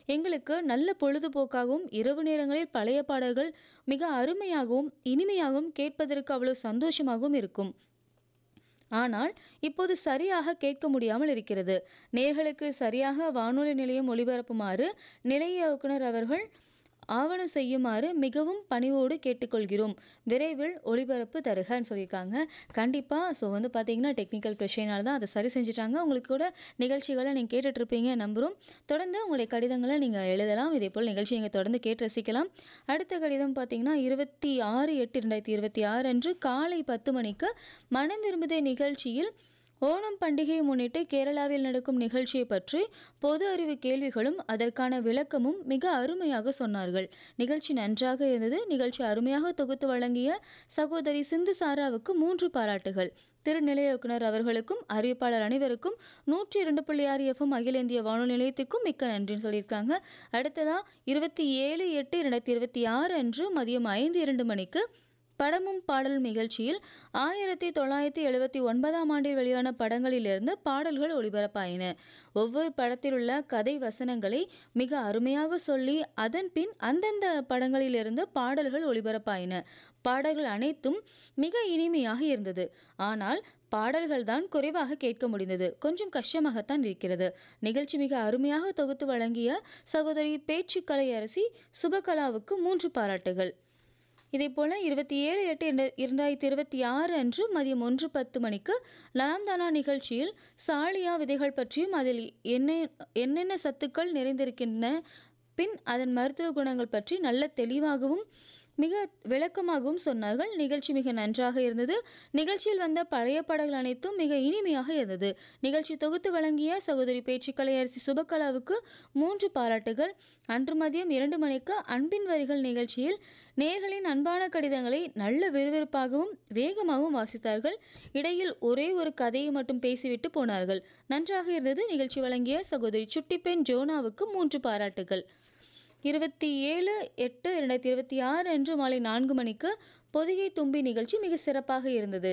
எங்களுக்கு நல்ல பொழுதுபோக்காகவும் இரவு நேரங்களில் பழைய பாடல்கள் மிக அருமையாகவும் இனிமையாகவும் கேட்பதற்கு அவ்வளவு சந்தோஷமாகவும் இருக்கும் ஆனால் இப்போது சரியாக கேட்க முடியாமல் இருக்கிறது நேர்களுக்கு சரியாக வானொலி நிலையம் ஒளிபரப்புமாறு நிலைய இயக்குனர் அவர்கள் ஆவணம் செய்யுமாறு மிகவும் பணிவோடு கேட்டுக்கொள்கிறோம் விரைவில் ஒளிபரப்பு தருகன்னு சொல்லியிருக்காங்க கண்டிப்பாக ஸோ வந்து பார்த்தீங்கன்னா டெக்னிக்கல் பிரச்சனைனால தான் அதை சரி செஞ்சுட்டாங்க உங்களுக்கு கூட நிகழ்ச்சிகளை நீங்கள் கேட்டுட்ருப்பீங்க நம்புகிறோம் தொடர்ந்து உங்களுடைய கடிதங்களை நீங்கள் எழுதலாம் இதே போல் நிகழ்ச்சி நீங்கள் தொடர்ந்து கேட்டு ரசிக்கலாம் அடுத்த கடிதம் பார்த்தீங்கன்னா இருபத்தி ஆறு எட்டு ரெண்டாயிரத்தி இருபத்தி ஆறு அன்று காலை பத்து மணிக்கு மனம் விரும்புதே நிகழ்ச்சியில் ஓணம் பண்டிகையை முன்னிட்டு கேரளாவில் நடக்கும் நிகழ்ச்சியை பற்றி பொது அறிவு கேள்விகளும் அதற்கான விளக்கமும் மிக அருமையாக சொன்னார்கள் நிகழ்ச்சி நன்றாக இருந்தது நிகழ்ச்சி அருமையாக தொகுத்து வழங்கிய சகோதரி சிந்து சாராவுக்கு மூன்று பாராட்டுகள் திரு நிலைய இயக்குனர் அவர்களுக்கும் அறிவிப்பாளர் அனைவருக்கும் நூற்றி இரண்டு புள்ளி ஆறு எஃப்எம் அகில இந்திய வானொலி நிலையத்திற்கும் மிக்க நன்றின்னு சொல்லியிருக்காங்க அடுத்ததா இருபத்தி ஏழு எட்டு இரண்டாயிரத்தி இருபத்தி ஆறு அன்று மதியம் ஐந்து இரண்டு மணிக்கு படமும் பாடல் நிகழ்ச்சியில் ஆயிரத்தி தொள்ளாயிரத்தி எழுபத்தி ஒன்பதாம் ஆண்டில் வெளியான படங்களிலிருந்து பாடல்கள் ஒளிபரப்பாயின ஒவ்வொரு படத்திலுள்ள கதை வசனங்களை மிக அருமையாக சொல்லி அதன் பின் அந்தந்த படங்களிலிருந்து பாடல்கள் ஒளிபரப்பாயின பாடல்கள் அனைத்தும் மிக இனிமையாக இருந்தது ஆனால் பாடல்கள் தான் குறைவாக கேட்க முடிந்தது கொஞ்சம் கஷ்டமாகத்தான் இருக்கிறது நிகழ்ச்சி மிக அருமையாக தொகுத்து வழங்கிய சகோதரி பேச்சு கலையரசி சுபகலாவுக்கு மூன்று பாராட்டுகள் இதே போல் இருபத்தி ஏழு எட்டு இரண்டாயிரத்தி இருபத்தி ஆறு அன்று மதியம் ஒன்று பத்து மணிக்கு லனாம்தானா நிகழ்ச்சியில் சாலியா விதைகள் பற்றியும் அதில் என்ன என்னென்ன சத்துக்கள் நிறைந்திருக்கின்றன பின் அதன் மருத்துவ குணங்கள் பற்றி நல்ல தெளிவாகவும் மிக விளக்கமாகவும் சொன்னார்கள் நிகழ்ச்சி மிக நன்றாக இருந்தது நிகழ்ச்சியில் வந்த பழைய பாடல்கள் அனைத்தும் மிக இனிமையாக இருந்தது நிகழ்ச்சி தொகுத்து வழங்கிய சகோதரி பேச்சு கலையரசி சுபகலாவுக்கு மூன்று பாராட்டுகள் அன்று மதியம் இரண்டு மணிக்கு அன்பின் வரிகள் நிகழ்ச்சியில் நேர்களின் அன்பான கடிதங்களை நல்ல விறுவிறுப்பாகவும் வேகமாகவும் வாசித்தார்கள் இடையில் ஒரே ஒரு கதையை மட்டும் பேசிவிட்டு போனார்கள் நன்றாக இருந்தது நிகழ்ச்சி வழங்கிய சகோதரி சுட்டிப்பெண் ஜோனாவுக்கு மூன்று பாராட்டுகள் இருபத்தி ஏழு எட்டு இரண்டாயிரத்தி இருபத்தி ஆறு அன்று மாலை நான்கு மணிக்கு பொதிகை தும்பி நிகழ்ச்சி மிக சிறப்பாக இருந்தது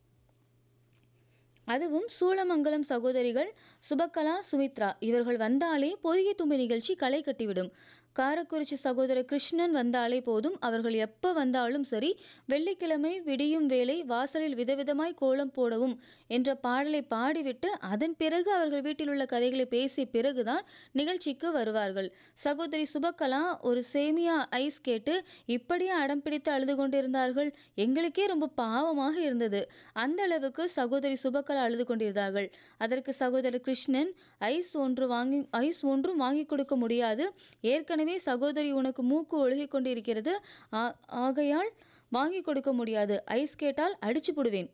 அதுவும் சூளமங்கலம் சகோதரிகள் சுபகலா சுமித்ரா இவர்கள் வந்தாலே பொதிகை தும்பி நிகழ்ச்சி களை கட்டிவிடும் காரக்குறிச்சி சகோதரர் கிருஷ்ணன் வந்தாலே போதும் அவர்கள் எப்போ வந்தாலும் சரி வெள்ளிக்கிழமை விடியும் வேளை வாசலில் விதவிதமாய் கோலம் போடவும் என்ற பாடலை பாடிவிட்டு அதன் பிறகு அவர்கள் வீட்டில் உள்ள கதைகளை பேசிய பிறகுதான் நிகழ்ச்சிக்கு வருவார்கள் சகோதரி சுபகலா ஒரு சேமியா ஐஸ் கேட்டு இப்படியே அடம் பிடித்து அழுது கொண்டிருந்தார்கள் எங்களுக்கே ரொம்ப பாவமாக இருந்தது அந்த அளவுக்கு சகோதரி சுபகலா அழுது கொண்டிருந்தார்கள் அதற்கு சகோதரர் கிருஷ்ணன் ஐஸ் ஒன்று வாங்கி ஐஸ் ஒன்றும் வாங்கி கொடுக்க முடியாது ஏற்கனவே எனவே சகோதரி உனக்கு மூக்கு ஒழுகிக் கொண்டிருக்கிறது ஆகையால் வாங்கி கொடுக்க முடியாது ஐஸ் கேட்டால் அடிச்சு போடுவேன்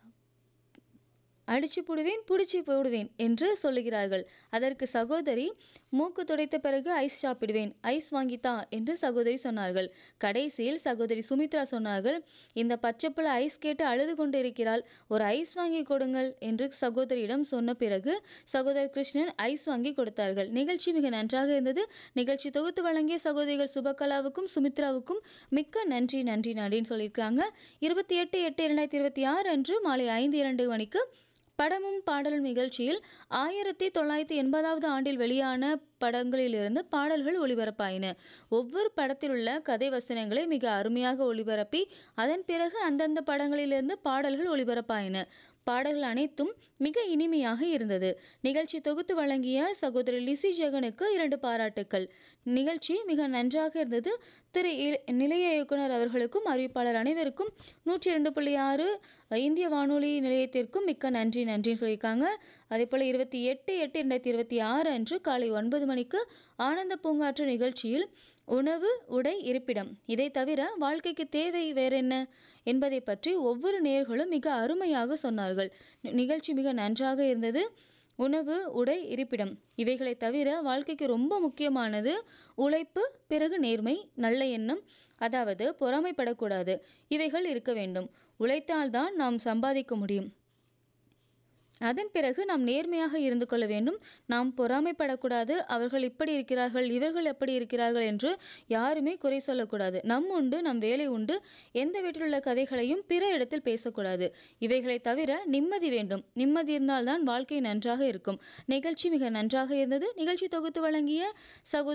அடிச்சு போடுவேன் பிடிச்சி போடுவேன் என்று சொல்லுகிறார்கள் அதற்கு சகோதரி மூக்கு துடைத்த பிறகு ஐஸ் சாப்பிடுவேன் ஐஸ் வாங்கித்தா என்று சகோதரி சொன்னார்கள் கடைசியில் சகோதரி சுமித்ரா சொன்னார்கள் இந்த பச்சைப்புல ஐஸ் கேட்டு அழுது கொண்டு இருக்கிறாள் ஒரு ஐஸ் வாங்கி கொடுங்கள் என்று சகோதரியிடம் சொன்ன பிறகு சகோதரர் கிருஷ்ணன் ஐஸ் வாங்கி கொடுத்தார்கள் நிகழ்ச்சி மிக நன்றாக இருந்தது நிகழ்ச்சி தொகுத்து வழங்கிய சகோதரிகள் சுபகலாவுக்கும் சுமித்ராவுக்கும் மிக்க நன்றி நன்றி நன்றின்னு சொல்லியிருக்காங்க இருபத்தி எட்டு எட்டு இரண்டாயிரத்தி இருபத்தி ஆறு அன்று மாலை ஐந்து இரண்டு மணிக்கு படமும் பாடலும் நிகழ்ச்சியில் ஆயிரத்தி தொள்ளாயிரத்தி எண்பதாவது ஆண்டில் வெளியான படங்களிலிருந்து பாடல்கள் ஒளிபரப்பாயின ஒவ்வொரு படத்தில் உள்ள கதை வசனங்களை மிக அருமையாக ஒளிபரப்பி அதன் பிறகு அந்தந்த படங்களிலிருந்து பாடல்கள் ஒளிபரப்பாயின பாடல்கள் அனைத்தும் மிக இனிமையாக இருந்தது நிகழ்ச்சி தொகுத்து வழங்கிய சகோதரி லிசி ஜெகனுக்கு இரண்டு பாராட்டுக்கள் நிகழ்ச்சி மிக நன்றாக இருந்தது திரு நிலைய இயக்குனர் அவர்களுக்கும் அறிவிப்பாளர் அனைவருக்கும் நூற்றி இரண்டு புள்ளி ஆறு இந்திய வானொலி நிலையத்திற்கும் மிக்க நன்றி நன்றின்னு சொல்லியிருக்காங்க அதே போல் இருபத்தி எட்டு எட்டு ரெண்டாயிரத்தி இருபத்தி ஆறு அன்று காலை ஒன்பது மணிக்கு ஆனந்த பூங்காற்று நிகழ்ச்சியில் உணவு உடை இருப்பிடம் இதை தவிர வாழ்க்கைக்கு தேவை வேறென்ன என்பதை பற்றி ஒவ்வொரு நேர்களும் மிக அருமையாக சொன்னார்கள் நிகழ்ச்சி மிக நன்றாக இருந்தது உணவு உடை இருப்பிடம் இவைகளை தவிர வாழ்க்கைக்கு ரொம்ப முக்கியமானது உழைப்பு பிறகு நேர்மை நல்ல எண்ணம் அதாவது பொறாமைப்படக்கூடாது இவைகள் இருக்க வேண்டும் உழைத்தால்தான் நாம் சம்பாதிக்க முடியும் அதன் பிறகு நாம் நேர்மையாக இருந்து கொள்ள வேண்டும் நாம் பொறாமைப்படக்கூடாது அவர்கள் இப்படி இருக்கிறார்கள் இவர்கள் எப்படி இருக்கிறார்கள் என்று யாருமே குறை சொல்லக்கூடாது நம் உண்டு நம் வேலை உண்டு எந்த வீட்டில் உள்ள கதைகளையும் பிற இடத்தில் பேசக்கூடாது இவைகளை தவிர நிம்மதி வேண்டும் நிம்மதி இருந்தால்தான் வாழ்க்கை நன்றாக இருக்கும் நிகழ்ச்சி மிக நன்றாக இருந்தது நிகழ்ச்சி தொகுத்து வழங்கிய சகோதரி